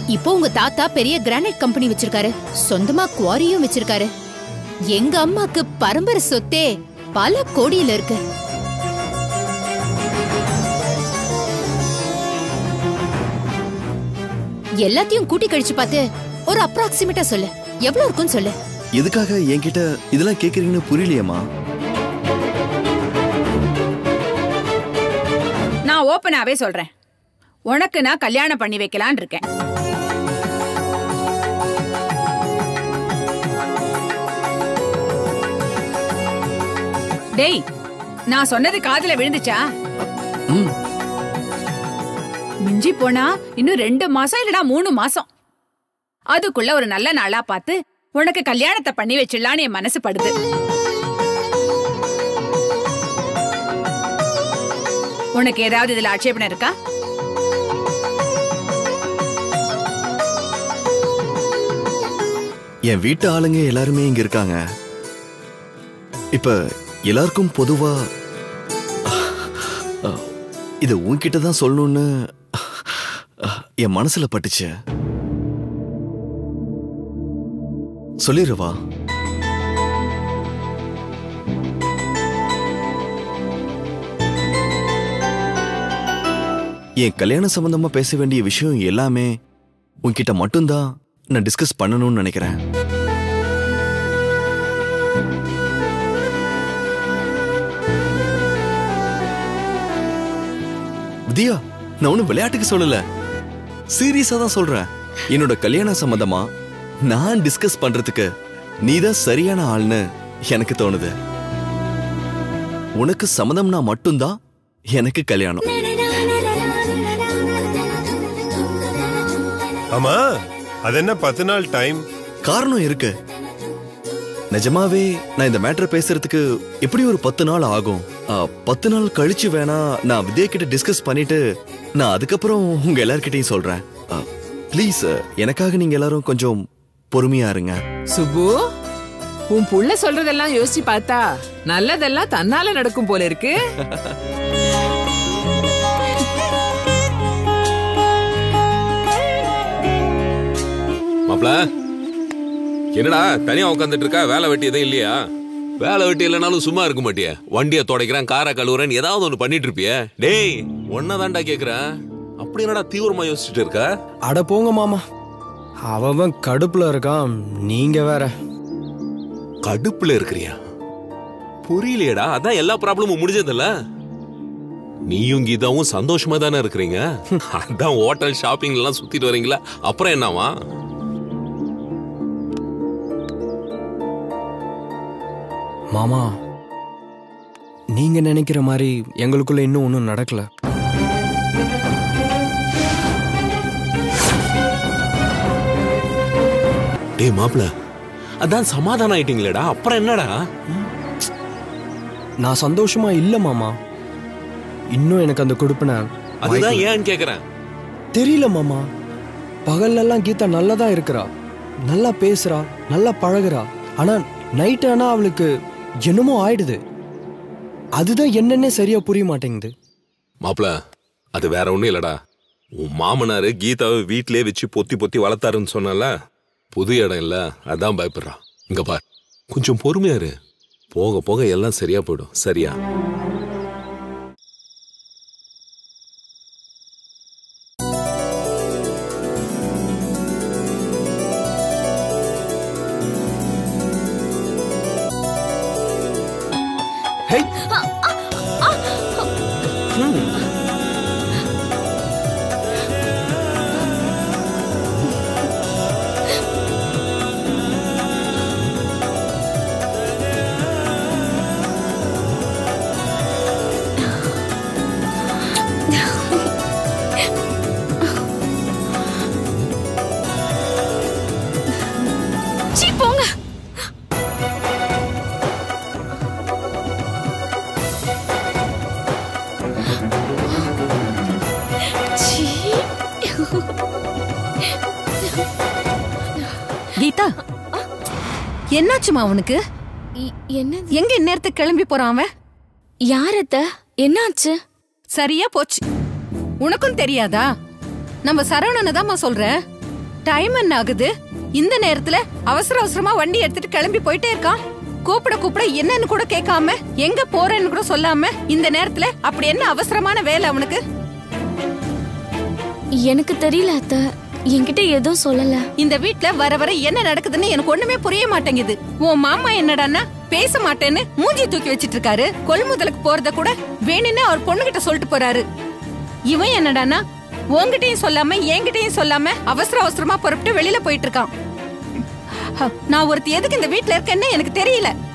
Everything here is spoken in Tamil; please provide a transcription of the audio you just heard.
இப்போ உங்க தாத்தா பெரிய கிரானைட் கம்பெனி வச்சிருக்காரு சொந்தமா குவாரியும் வச்சிருக்காரு எங்க அம்மாக்கு பரம்பரை சொத்தே பல கோடியில இருக்கு எல்லாத்தையும் கூட்டி கழிச்சு பார்த்து ஒரு அப்ராக்சிமேட்டா சொல்லு எவ்வளவு இருக்கும்னு சொல்லு எதுக்காக என்கிட்ட இதெல்லாம் கேக்குறீங்கன்னு புரியலையேம்மா நான் ஓப்பனாவே சொல்றேன் உனக்கு நான் கல்யாணம் பண்ணி வைக்கலான் இருக்கேன் டேய் நான் சொன்னது காதுல விழுந்துச்சா ம் மிஞ்சி போனா இன்னும் ரெண்டு மாசம் இல்லடா மூணு மாசம் அதுக்குள்ள ஒரு நல்ல நாளா பார்த்து உனக்கு கல்யாணத்தை பண்ணி வச்சிடலான்னு என் மனசு படுது உனக்கு ஏதாவது இதுல ஆட்சேபனை இருக்கா என் வீட்டு ஆளுங்க எல்லாருமே இங்க இருக்காங்க இப்ப எல்லாருக்கும் பொதுவா அஹ், இது உன்கிட்ட தான் சொல்லணும்னு அஹ், என் மனசுல பட்டுச்சு சொல்லிடுவா என் கல்யாணம் சம்பந்தமா பேச வேண்டிய விஷயம் எல்லாமே உன்கிட்ட மட்டும்தான் நான் டிஸ்கஸ் பண்ணணும்னு நினைக்கிறேன் வித்யா நான் ஒன்னும் விளையாட்டுக்கு சொல்லல சீரியஸா தான் சொல்றேன் என்னோட கல்யாண சம்பந்தமா நான் டிஸ்கஸ் பண்றதுக்கு நீதான் சரியான ஆள்னு எனக்கு தோணுது உனக்கு சம்மதம்னா மட்டும்தான் எனக்கு கல்யாணம் ஆமா அது என்ன பத்து நாள் டைம் காரணம் இருக்கு நிஜமாவே நான் இந்த மேட்டர் பேசுறதுக்கு எப்படி ஒரு பத்து நாள் ஆகும் ஆ, பத்து நாள் கழிச்சு வேணா நான் வித்யா கிட்ட டிஸ்கஸ் பண்ணிட்டு நான் அதுக்கப்புறம் உங்க எல்லார்கிட்டயும் சொல்றேன் ப்ளீஸ் எனக்காக நீங்க எல்லாரும் கொஞ்சம் பொறுமையா இருங்க சுப்பு உன் புள்ள சொல்றதெல்லாம் யோசிச்சு பார்த்தா நல்லதெல்லாம் தன்னால நடக்கும் போல இருக்கு மாப்ள என்னடா தனியா உட்காந்துட்டு இருக்கா வேலை வெட்டி எதுவும் இல்லையா வேலை வெட்டி இல்லைனாலும் சும்மா இருக்க மாட்டியே வண்டியை துடைக்கிறேன் காரை கழுவுறேன் ஏதாவது ஒண்ணு பண்ணிட்டு இருப்பியே டேய் ஒன்னதான்டா கேக்குறேன் அப்படி என்னடா தீவிரமா யோசிச்சுட்டு இருக்க அட போங்க மாமா அவன் கடுப்புல இருக்கான் நீங்க வேற கடுப்புல இருக்கிறியா புரியலையேடா அதான் எல்லா ப்ராப்ளமும் முடிஞ்சதில்ல நீயும் கீதாவும் சந்தோஷமா தானே இருக்கிறீங்க அதான் ஹோட்டல் ஷாப்பிங் எல்லாம் சுத்திட்டு வரீங்களா அப்புறம் என்னவா மாமா நீங்க நினைக்கிற மாதிரி எங்களுக்குள்ள இன்னும் ஒன்றும் நடக்கல டேய் மாப்ள அதான் சமாதானம் ஆயிட்டீங்களேடா அப்புறம் என்னடா நான் சந்தோஷமா இல்ல மாமா இன்னும் எனக்கு அந்த கொடுப்பின அதுதான் ஏன்னு கேக்குறேன் தெரியல மாமா பகல்லெல்லாம் கீதா நல்லதா இருக்கிறா நல்லா பேசுறா நல்லா பழகுறா ஆனா நைட் ஆனா அவளுக்கு என்னமோ ஆயிடுது அதுதான் என்னன்னே சரியா புரிய மாட்டேங்குது மாப்ள அது வேற ஒண்ணும் இல்லடா உன் மாமனாரு கீதாவை வீட்டிலே வச்சு பொத்தி பொத்தி வளர்த்தாருன்னு சொன்னல புது இடம் இல்ல அதான் பயப்படுறான் இங்க பார் கொஞ்சம் பொறுமையா இரு போக போக எல்லாம் சரியா போயிடும் சரியா ஹே சீ போங்க சீ. கீதா என்னாச்சுமா அவனுக்கு இ- என்னது எங்க இந்நேரத்துக்கு கிளம்பி போறான் அவன் யாரத்த என்னாச்சு சரியா போச்சு உனக்கும் தெரியாதா நம்ம சரவணனை தாம்மா சொல்றேன் டைம் என்ன ஆகுது இந்த நேரத்துல அவசர அவசரமா வண்டி எடுத்துட்டு கிளம்பி போயிட்டே இருக்கான் கூப்பிட கூப்பிட என்னன்னு கூட கேட்காம எங்க போறேன்னு கூட சொல்லாம இந்த நேரத்துல அப்படி என்ன அவசரமான வேலை அவனுக்கு எனக்கு தெரியல அத்த என்கிட்ட எதுவும் சொல்லல இந்த வீட்ல வர வர என்ன நடக்குதுன்னு எனக்கு ஒண்ணுமே புரிய மாட்டேங்குது உன் மாமா என்னடான்னா பேச மாட்டேன்னு மூஞ்சி தூக்கி வச்சிட்டு இருக்காரு கொள்முதலுக்கு போறத கூட வேணும்னு அவர் பொண்ணுகிட்ட சொல்லிட்டு போறாரு இவன் என்னடான்னா உன்கிட்டயும் சொல்லாம என்கிட்டயும் சொல்லாம அவசர அவசரமா புறப்பட்டு வெளியில போயிட்டு இருக்கான் ஹ, நான் ஒருத்தி எதுக்கு இந்த வீட்ல இருக்கேன்னு எனக்கு தெரியல